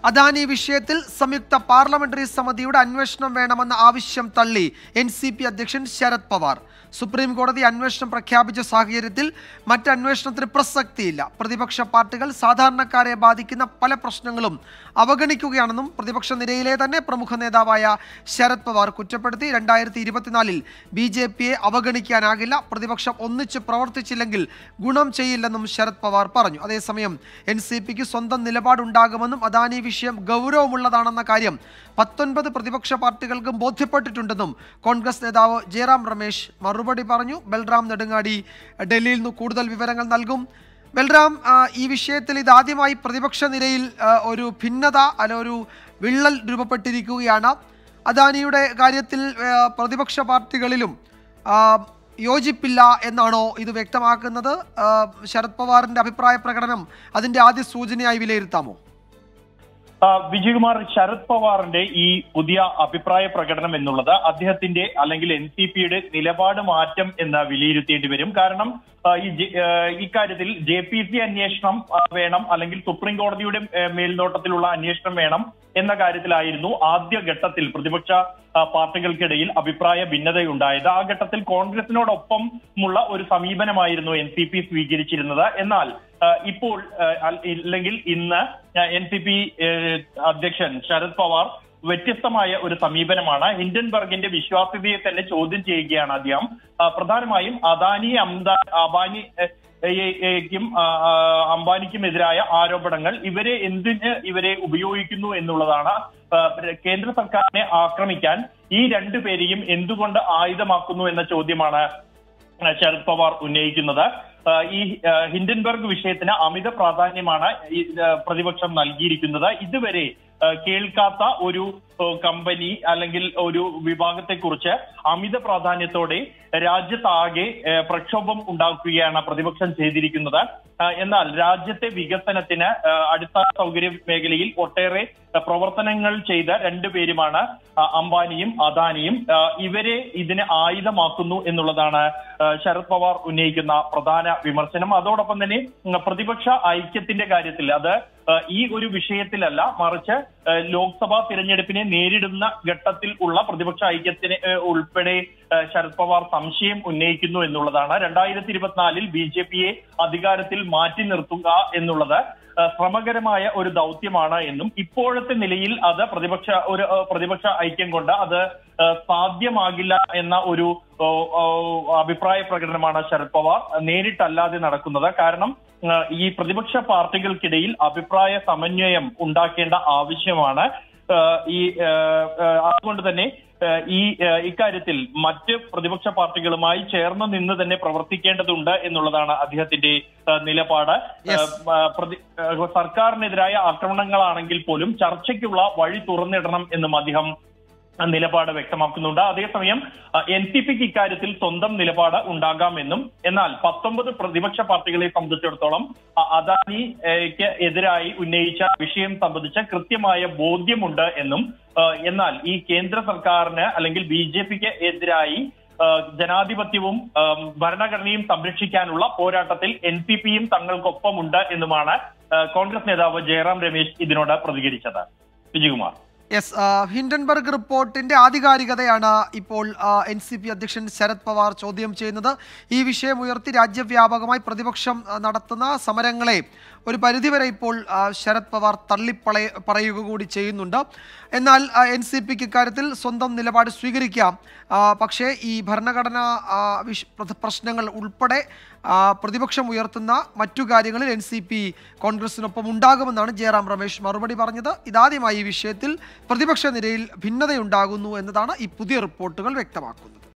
അദാനി വിഷയത്തിൽ സംയുക്ത പാർലമെന്ററി സമിതിയുടെ അന്വേഷണം വേണമെന്ന ആവശ്യം തള്ളി എൻ സി പി അധ്യക്ഷൻ ശരത് പവാർ സുപ്രീം കോടതി അന്വേഷണം പ്രഖ്യാപിച്ച സാഹചര്യത്തിൽ മറ്റ് അന്വേഷണത്തിന് പ്രസക്തിയില്ല പ്രതിപക്ഷ പാർട്ടികൾ സാധാരണക്കാരെ ബാധിക്കുന്ന പല പ്രശ്നങ്ങളും അവഗണിക്കുകയാണെന്നും പ്രതിപക്ഷ നിരയിലെ തന്നെ പ്രമുഖ നേതാവായ ശരത് പവാർ കുറ്റപ്പെടുത്തി രണ്ടായിരത്തി ഇരുപത്തിനാലിൽ ബി ജെ പിയെ അവഗണിക്കാനാകില്ല പ്രതിപക്ഷം ഒന്നിച്ച് പ്രവർത്തിച്ചില്ലെങ്കിൽ ഗുണം ചെയ്യില്ലെന്നും ശരത് പവാർ പറഞ്ഞു അതേസമയം എൻ സി പിക്ക് സ്വന്തം നിലപാടുണ്ടാകുമെന്നും അദാനി വിഷയം ഗൗരവമുള്ളതാണെന്ന കാര്യം പത്തൊൻപത് പ്രതിപക്ഷ പാർട്ടികൾക്കും ബോധ്യപ്പെട്ടിട്ടുണ്ടെന്നും കോൺഗ്രസ് നേതാവ് ജയറാം രമേശ് മറുപടി പറഞ്ഞു ബൽറാം നെടുങ്ങാടി ഡൽഹിയിൽ നിന്ന് കൂടുതൽ വിവരങ്ങൾ നൽകും ബൽറാം ആ, ഈ വിഷയത്തിൽ ഇതാദ്യമായി പ്രതിപക്ഷ നിരയിൽ ആ, ഒരു ഭിന്നത അല്ല ഒരു വിള്ളൽ രൂപപ്പെട്ടിരിക്കുകയാണ് അദാനിയുടെ കാര്യത്തിൽ ആ, പ്രതിപക്ഷ പാർട്ടികളിലും ആ, യോജിപ്പില്ല എന്നാണോ ഇത് വ്യക്തമാക്കുന്നത് ആ, ശരത് പവാറിന്റെ അഭിപ്രായ പ്രകടനം അതിന്റെ ആദ്യ സൂചനയായി വിലയിരുത്താമോ ആ, വിജയകുമാർ ശരത് പവാറിന്റെ ഈ പുതിയ അഭിപ്രായ പ്രകടനം എന്നുള്ളത് അദ്ദേഹത്തിന്റെ അല്ലെങ്കിൽ എൻ സി പിയുടെ നിലപാട് മാറ്റം എന്ന് വിലയിരുത്തേണ്ടി വരും കാരണം ആ, ഈ ജെ- ആ, ഇക്കാര്യത്തിൽ ജെ പി സി അന്വേഷണം ആ, വേണം അല്ലെങ്കിൽ സുപ്രീം കോടതിയുടെ ആ, മേൽനോട്ടത്തിലുള്ള അന്വേഷണം വേണം എന്ന കാര്യത്തിലായിരുന്നു ആദ്യ ഘട്ടത്തിൽ പ്രതിപക്ഷ ആ, പാർട്ടികൾക്കിടയിൽ അഭിപ്രായ ഭിന്നതയുണ്ടായത് ആ ഘട്ടത്തിൽ കോൺഗ്രസിനോടൊപ്പം ഉള്ള ഒരു സമീപനമായിരുന്നു എൻ സി പി സ്വീകരിച്ചിരുന്നത് എന്നാൽ ആ, ഇപ്പോൾ ആ, അൽ- ഇല്ലെങ്കിൽ ഇന്ന് എൻ സി പി അധ്യക്ഷൻ ശരത് പവാർ വ്യത്യസ്തമായ ഒരു സമീപനമാണ് ഹിൻഡൻബർഗിന്റെ വിശ്വാസ്യതയെ തന്നെ ചോദ്യം ചെയ്യുകയാണ് അദ്ദേഹം ആ, പ്രധാനമായും അദാനി അംദാ അബാനി ക്കും അംബാനിക്കുമെതിരായ ആരോപണങ്ങൾ ഇവരെ എന്തിന് ഇവരെ ഉപയോഗിക്കുന്നു എന്നുള്ളതാണ് ആ, കേന്ദ്ര സർക്കാരിനെ ആക്രമിക്കാൻ ഈ രണ്ടുപേരെയും എന്തുകൊണ്ട് ആയുധമാക്കുന്നു എന്ന ചോദ്യമാണ് ആ, ശരത് പവാർ ഉന്നയിക്കുന്നത് ആ, ഈ ആ, ഹിൻഡൻബർഗ് വിഷയത്തിന് അമിത പ്രാധാന്യമാണ് ഈ ആ, പ്രതിപക്ഷം നൽകിയിരിക്കുന്നത് ഇതുവരെ ആ, കേൾക്കാത്ത ഒരു ആ, കമ്പനി അല്ലെങ്കിൽ ഒരു വിഭാഗത്തെക്കുറിച്ച് അമിത പ്രാധാന്യത്തോടെ രാജ്യത്താകെ ആ, പ്രക്ഷോഭം ഉണ്ടാക്കുകയാണ് പ്രതിപക്ഷം ചെയ്തിരിക്കുന്നത് ആ, എന്നാൽ രാജ്യത്തെ വികസനത്തിന് ആ, അടിസ്ഥാന സൗകര്യ മേഖലയിൽ ഒട്ടേറെ ആ, പ്രവർത്തനങ്ങൾ ചെയ്ത രണ്ടുപേരുമാണ് ആ, അംബാനിയും അദാനിയും ആ, ഇവരെ ഇതിന് ആയുധമാക്കുന്നു എന്നുള്ളതാണ് ആ, ശരത് പവാർ ഉന്നയിക്കുന്ന പ്രധാന വിമർശനം അതോടൊപ്പം തന്നെ ഉം, പ്രതിപക്ഷ ഐക്യത്തിന്റെ കാര്യത്തിൽ അത് ആ, ഈ ഒരു വിഷയത്തിലല്ല മറിച്ച് ആ, ലോക്സഭാ തിരഞ്ഞെടുപ്പിനെ നേരിടുന്ന ഘട്ടത്തിൽ ഉള്ള പ്രതിപക്ഷ ഐക്യത്തിന് ആ, ഉൾപ്പെടെ ആ, ശരത് പവാർ സംശയം ഉന്നയിക്കുന്നു എന്നുള്ളതാണ് രണ്ടായിരത്തി ഇരുപത്തിനാലിൽ ബി ജെ പിയെ അധികാരത്തിൽ മാറ്റി നിർത്തുക എന്നുള്ളത് ആ, ശ്രമകരമായ ഒരു ദൗത്യമാണ് എന്നും ഇപ്പോഴത്തെ നിലയിൽ അത് പ്രതിപക്ഷ ഒരു ആ, പ്രതിപക്ഷ ഐക്യം കൊണ്ട് അത് ആ, സാധ്യമാകില്ല എന്ന ഒരു ഓ, ഓ, അഭിപ്രായ പ്രകടനമാണ് ശരത് പവാർ നേരിട്ടല്ലാതെ നടക്കുന്നത് കാരണം ആ, ഈ പ്രതിപക്ഷ പാർട്ടികൾക്കിടയിൽ അഭിപ്രായ സമന്വയം ഉണ്ടാക്കേണ്ട ആവശ്യമാണ് ആ, ഈ ആ, ആ, അതുകൊണ്ട് തന്നെ ആ, ഈ ആ, ഇക്കാര്യത്തിൽ മറ്റ് പ്രതിപക്ഷ പാർട്ടികളുമായി ചേർന്ന് നിന്ന് തന്നെ പ്രവർത്തിക്കേണ്ടതുണ്ട് എന്നുള്ളതാണ് അദ്ദേഹത്തിന്റെ ആ, നിലപാട് Yes. ആ, പ്രതി- ആ, സർക്കാരിനെതിരായ ആക്രമണങ്ങളാണെങ്കിൽ പോലും ചർച്ചയ്ക്കുള്ള വഴി തുറന്നിടണം എന്നും അദ്ദേഹം നിലപാട് വ്യക്തമാക്കുന്നുണ്ട് അതേസമയം എൻ സി പിക്ക് ഇക്കാര്യത്തിൽ സ്വന്തം നിലപാട് ഉണ്ടാകാമെന്നും എന്നാൽ പത്തൊമ്പത് പ്രതിപക്ഷ പാർട്ടികളെ സംബന്ധിച്ചിടത്തോളം അ- അദാനിക്ക് എതിരായി ഉന്നയിച്ച വിഷയം സംബന്ധിച്ച കൃത്യമായ ബോധ്യമുണ്ട് എന്നും ആ, എന്നാൽ ഈ കേന്ദ്ര സർക്കാരിന് അല്ലെങ്കിൽ ബി ജെ പിക്ക് എതിരായി ആ, ജനാധിപത്യവും ആ, ഭരണഘടനയും സംരക്ഷിക്കാനുള്ള പോരാട്ടത്തിൽ എൻ സി പിയും തങ്ങൾക്കൊപ്പമുണ്ട് എന്നുമാണ് ആ, കോൺഗ്രസ് നേതാവ് ജയറാം രമേശ് ഇതിനോട് പ്രതികരിച്ചത് വിജയകുമാർ യെസ് ഹിൻഡൻബർഗ് റിപ്പോർട്ടിന്റെ ആധികാരികതയാണ് ഇപ്പോൾ എൻ സി പി അധ്യക്ഷൻ ശരത് പവാർ ചോദ്യം ചെയ്യുന്നത് ഈ വിഷയം ഉയർത്തി രാജ്യവ്യാപകമായി പ്രതിപക്ഷം ആ, നടത്തുന്ന സമരങ്ങളെ ഒരു പരിധിവരെ ഇപ്പോൾ ആ, ശരത് പവാർ തള്ളിപ്പളയ പറയുക കൂടി ചെയ്യുന്നുണ്ട് എന്നാൽ എൻ സി പിക്ക് ഇക്കാര്യത്തിൽ സ്വന്തം നിലപാട് സ്വീകരിക്കാം ആ, പക്ഷേ ഈ ഭരണഘടന ആ, വിഷ- പ്ര- പ്രശ്നങ്ങൾ ഉൾപ്പെടെ ആ, പ്രതിപക്ഷം ഉയർത്തുന്ന മറ്റു കാര്യങ്ങളിൽ എൻ സി പി കോൺഗ്രസിനൊപ്പം ഉണ്ടാകുമെന്നാണ് ജയറാം രമേശ് മറുപടി പറഞ്ഞത് ഇതാദ്യമായി ഈ വിഷയത്തിൽ പ്രതിപക്ഷ നിരയിൽ ഭിന്നതയുണ്ടാകുന്നു എന്നതാണ് ഈ പുതിയ റിപ്പോർട്ടുകൾ വ്യക്തമാക്കുന്നത്